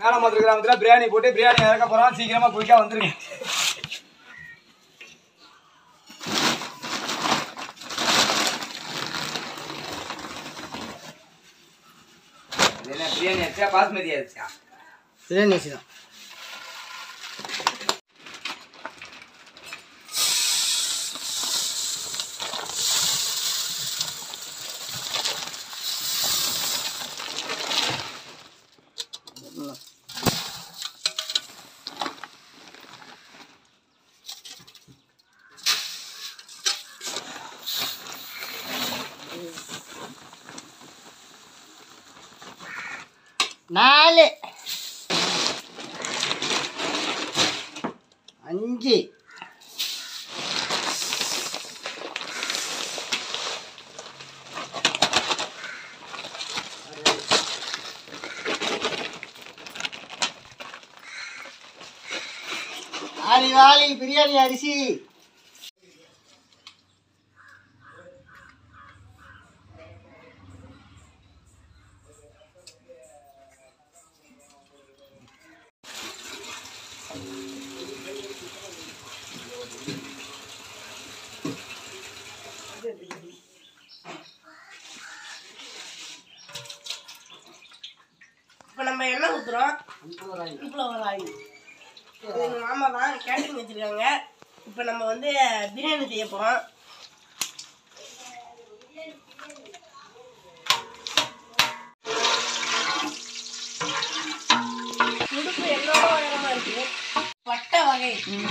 ஆலமதுரை கிராமத்துல பிரியாணி போட்டு பிரியாணி இறக்க போறோம் சீக்கிரமா குயிக்கா வந்துருங்க இது என்ன பிரியாணி ஆச்சா பாஸ்மதி ஆச்சா பிரியாணி அரிசி தான் நாலு அஞ்சு வாலி பிரியாணி அரிசி இப்போ நம்ம எண்ணெய் ஊற்றுறோம் இப்போ ஒரு ஆயில் இது எங்கள் மாமா தான் கேட்டரிங் வச்சுருக்காங்க இப்போ நம்ம வந்து பிரியாணி செய்ய போகிறோம் துடுப்பு எல்லோட உயரமா இருக்கு பட்டை வகை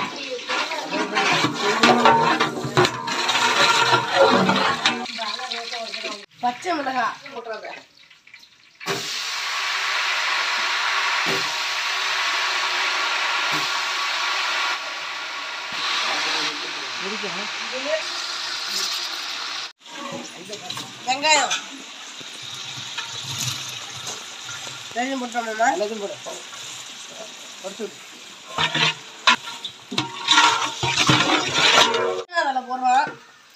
பச்சை மிளகாய் போட்டுறாங்க வெங்காயம் ரெண்டு போட்டோம்னா எல்லாத்தையும் போடு கொடுத்து விடு. அதில் போடுறோம்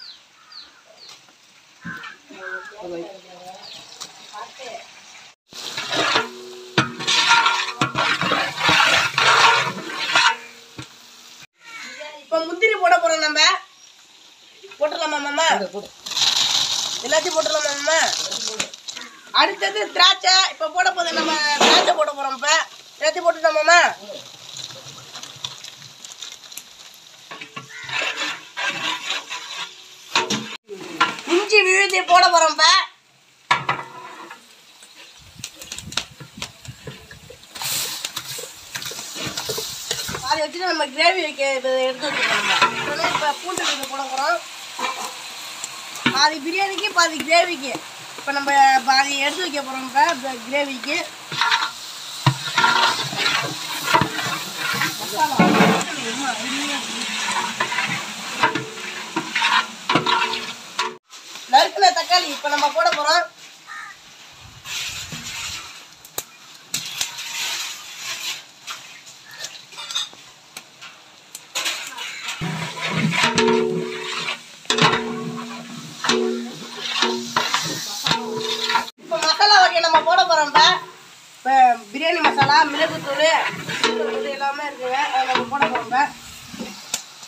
இப்போ முந்திரி போட போறோம் நம்ம போட்டுடலாமா மாமா போடு எல்லாத்தையும் போட்டுடலாமா மாமா அடுத்தது திராட்சை இப்போ போட போது நம்ம திராட்சை போட போறோம் இப்போ எல்லாத்தையும் போட்டுட்டோம் மாமா இஞ்சி விழுதி போட போறோம் இப்போ அதை வச்சுட்டு நம்ம கிரேவி வைக்க இது எடுத்து வச்சுக்கோங்க இப்போ பூண்டு விழுது போட போகிறோம் பாதி பிரியாணிக்கு பாதி கிரேவிக்கு இப்போ நம்ம பாதி எடுத்து வைக்க போகிறோம் இப்போ கிரேவிக்கு நறுக்குன தக்காளி இப்போ நம்ம போட போகிறோம் இப்போ மசாலா வகை நம்ம போட போகிறோம் இப்போ இப்போ பிரியாணி மசாலா மிளகுத்தூள் இது எல்லாமே இருக்குங்க அதை நம்ம போட போகிறோம் இப்போ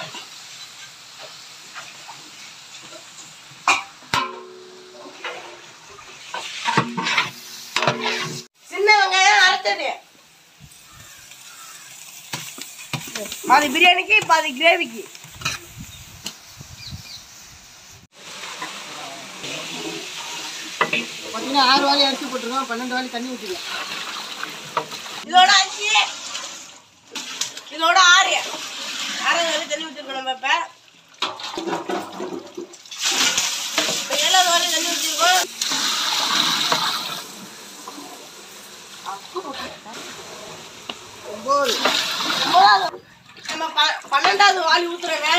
சின்ன வெங்காயம் அரைச்சது பாதி பிரியாணிக்கு பாதி கிரேவிக்கு பார்த்தீங்கன்னா ஆறு வாலி அரிசி போட்டிருக்கோம் பன்னெண்டு வாலி தண்ணி ஊற்றிக்கலாம் இதோட அஞ்சு இதோட ஆறு ஆறு வரை தண்ணி ஊற்றிருக்கோம் நம்ம இப்போ இப்போ ஏழாவது வரை தண்ணி ஊற்றிருக்கோம் ஒம்பது ஒன்பதாவது நம்ம ப- பன்னெண்டாவது வாளி ஊத்துறோங்க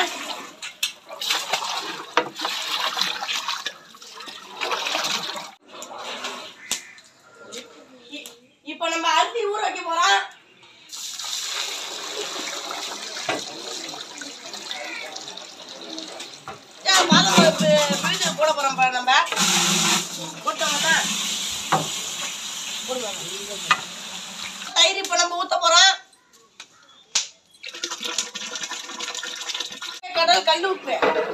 இ- இப்போ நம்ம அரிசி ஊற வைக்க போறோம் ஏன் பாதாம் பருப்பு விழுது போட போறோம் பாரு நம்ம போட்டோம்னா போடுவாங்க கடல் கல் உப்பு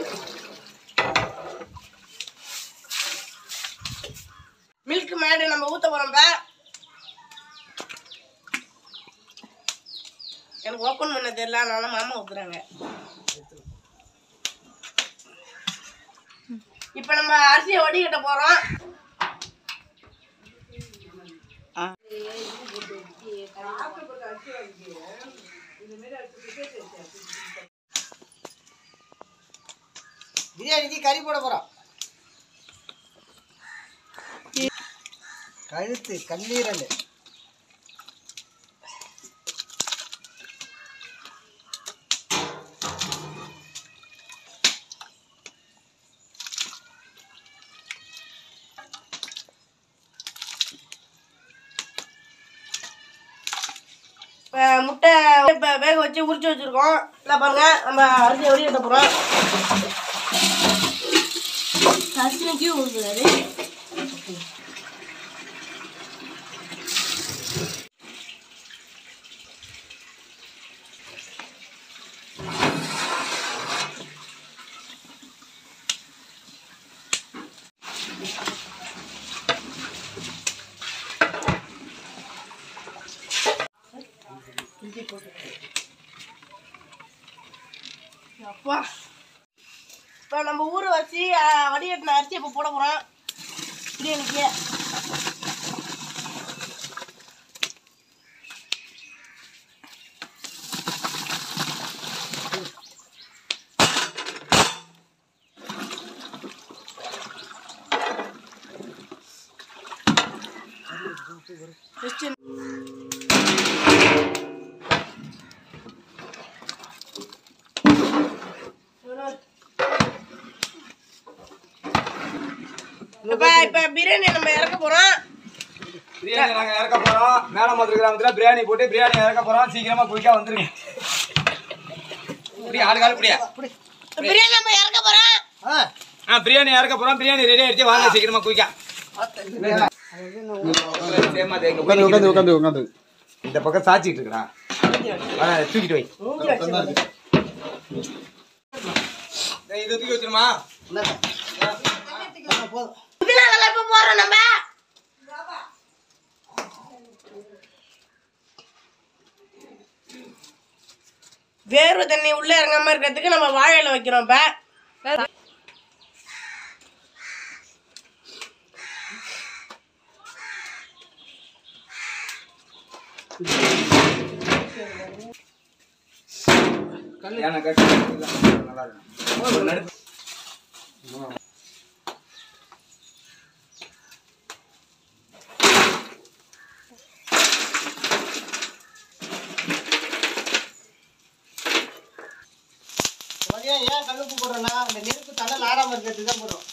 மில்க் மேடு நம்ம ஊத்த போறோம்ப்ப எனக்கு ஓப்பன் பண்ண தெரியல அதனால மாமா ஊத்துறாங்க இப்ப நம்ம அரிசியை வடிகட்ட போறோம் பிரியாணிக்கு கறி போட போகிறோம் கழுத்து கல்லீரல் இப்ப முட்டை இப்ப வேக வச்சு உரிச்சு வச்சிருக்கோம் இல்லை பாருங்க நம்ம அரிசியை வடிகட்ட போறோம் அரிசிக்கு ஊற்றுறாரு அப்பா இப்போ நம்ம ஊற வச்சு அஹ், வடிகட்டின அரிசி இப்போ போட போகிறோம் பிரியாணிக்கு Just இப்ப இப்ப பிரியாணி நம்ம இறக்க போறோம் பிரியாணி நாங்க இறக்க போறோம் மேலமதுரை கிராமத்துல பிரியாணி போட்டு பிரியாணி இறக்க போறோம் சீக்கிரமா குயிக்கா வந்துருங்க இப்படி ஆளு காலு இப்படியா பிரியாணி நம்ம இறக்க போறோம் ஆ ஆ பிரியாணி இறக்க போறோம் பிரியாணி ரெடி ஆயிடுச்சு வாங்க சீக்கிரமா குயிக்கா சேமா தேங்க. உட்காந்து உட்காந்து உட்காந்து உட்காந்து இந்த பக்கம் சாச்சிட்டு இருக்கடா வா, தூக்கிட்டு வை டேய், இதை தூக்கி வச்சிருமா போதும் புதினா நல்லா இப்ப போடுறோம் நம்ம வேர்வை தண்ணி உள்ள இறங்காம இருக்கிறதுக்கு நம்ம வாழை இலை வைக்கிறோம் இப்ப ஏன்னா கட்டி நல்லா இருக்கும் ஒரு நடு மதியம் ஏன் கல்லுப்பு போடுறோன்னா அந்த நெருப்பு தணல் ஆறாம இருக்கிறதுக்கு தான் போடுறோம்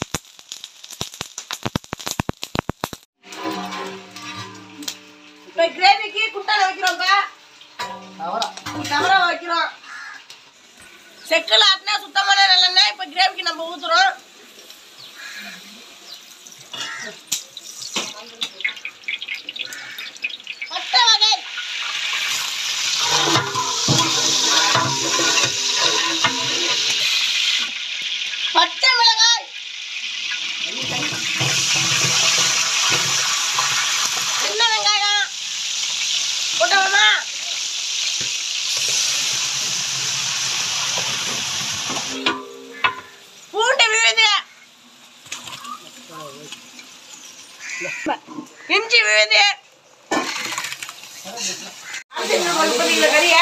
இப்ப கிரேவிக்கு குட்டான வைக்கிறோம் இப்ப தவறா தவற வைக்கிறோம் செக்கில் ஆட்டினா சுத்தமான நல்லெண்ணெய் இப்ப கிரேவிக்கு நம்ம ஊத்துறோம் பட்டை வகை பச்சை மிளகாய் சின்ன வெங்காயம் போட்டோமா பூண்டு விழுது இஞ்சி விழுது கறியா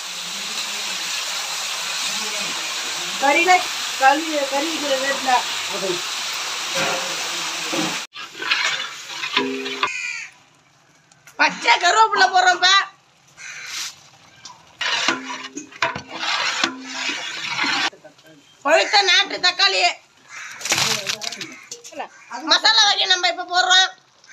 கறியில கறி கறி இருக்கிற ரேட்ல பச்சை கருவேப்பிலை போடுறோம்ப்ப பழுத்த நாட்டு தக்காளி மசாலா வகை நம்ம இப்ப போடுறோம்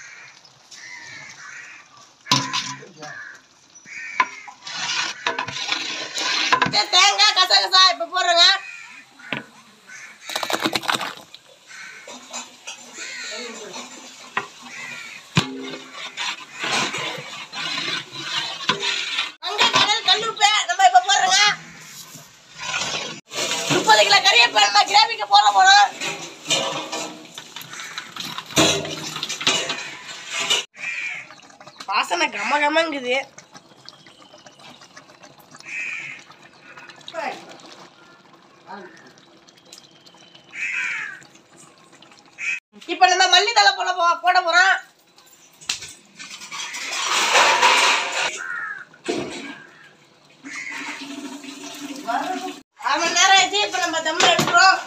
சரி, தேங்காய் கசகசா இப்ப போடுறோங்க அங்க கடல் கல்லுப்பு நம்ம இப்ப போடுறோங்க வாசனை கம கமங்குது இப்ப நம்ம மல்லி தலை போட போ- போட போறோம் அரை மணி நேரம் ஆயிடுச்சு இப்ப நம்ம தம் எடுக்கிறோம்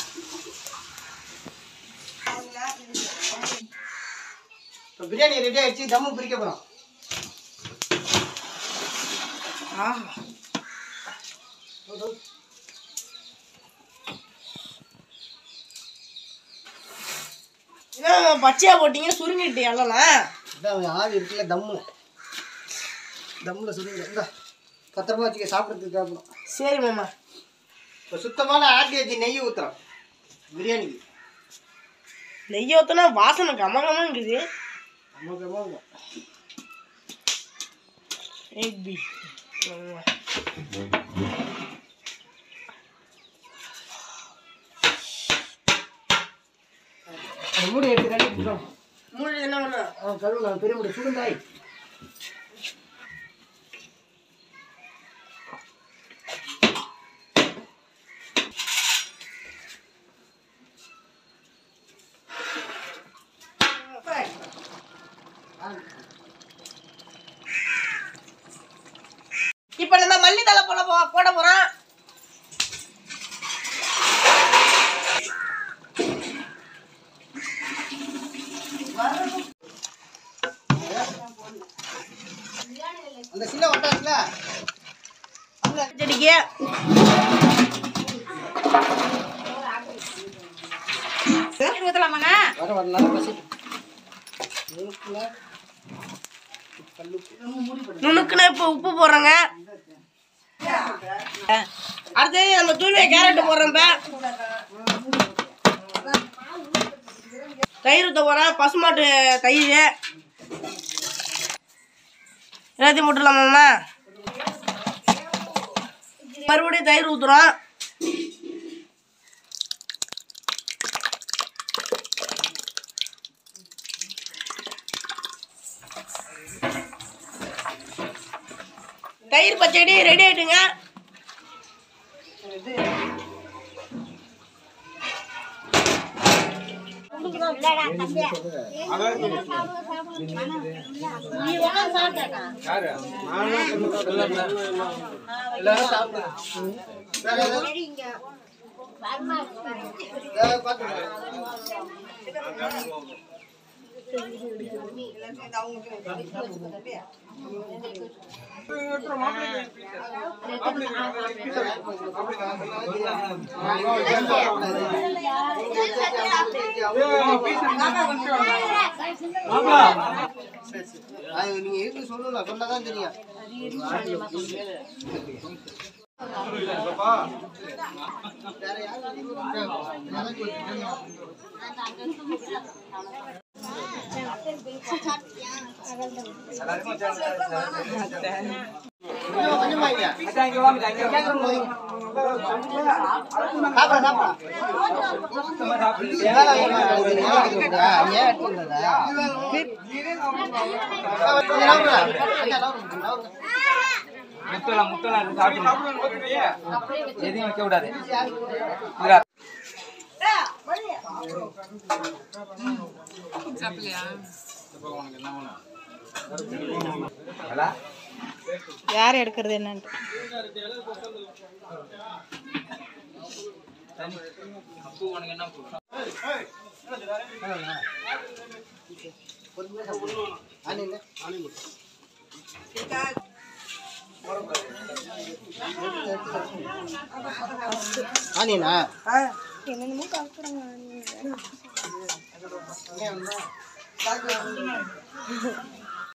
இப்போ பிரியாணி ரெடி ஆயிடுச்சு தம்மு பிரிக்க போகிறோம் என்ன பச்சையா போட்டீங்க சுருங்கிட்டு எல்லாம் இதான் ஆவி இருக்குல்ல தம்மு தம்மில் சொல்லுங்க இந்த பத்திரமா வச்சுக்க சாப்பிட்றதுக்கு சாப்பிடும் சரி மாமா இப்போ சுத்தமான ஆட்டி வச்சு நெய் ஊற்றுறோம் பிரியாணிக்கு நெய் ஊற்றினா வாசனை கம கமங்குது நமக்கு எவ்வளோ எக் பி அது மூடி எடுத்து கழுவி விட்டுறோம் மூணு என்ன பண்ண ஆ கழுவு பெரிய மூடி சுடுந்தாய் இப்ப நம்ம மல்லி தலை போட போ- போட போறோம் அந்த சின்ன ஒட்டாச்சுல செடிக்கு ஊற்றலாமாங்க வர வர நல்லா பசி நுணுக்குல நுணுக்குன்னு இப்போ உப்பு போடுறோங்க அடுத்தது நம்ம தூள்வே கேரட் போடுறோம் இப்ப தயிர் ஊற்ற போகிறேன் பசுமாட்டு தயிர் எல்லாத்தையும் போட்டுடலாமாம்மா மறுபடியும் தயிர் ஊற்றுறோம் தயிர் பச்சடி ரெடி ஆயிட்டுங்க யாரு எல்லாரும் சாப்பிடுங்க வேற ஏதாவது? வேற பார்த்துக்கோங்க. அது நீங்க எதுக்கு சொல்லல சொன்னாதான் தெரியும் வேற யாரும் கொஞ்சமா இல்லையா அதான் இங்க வாங்க அங்க வாங்க. சாப்பிட சாப்பிட சுத்தமா சாப்பிடு. ஏன் எடுத்துக்கிறதா ஏன் எடுத்துக்கிறதா முத்தலாம் முத்தலாம் இருக்கு, சாப்பிடணும். எதையும் வைக்க விடாது இதுல ஹலோ யார் எடுக்கிறது என்னன்ட்டு அப்போ உனக்கு என்ன பூ? ஆனியனா ஆ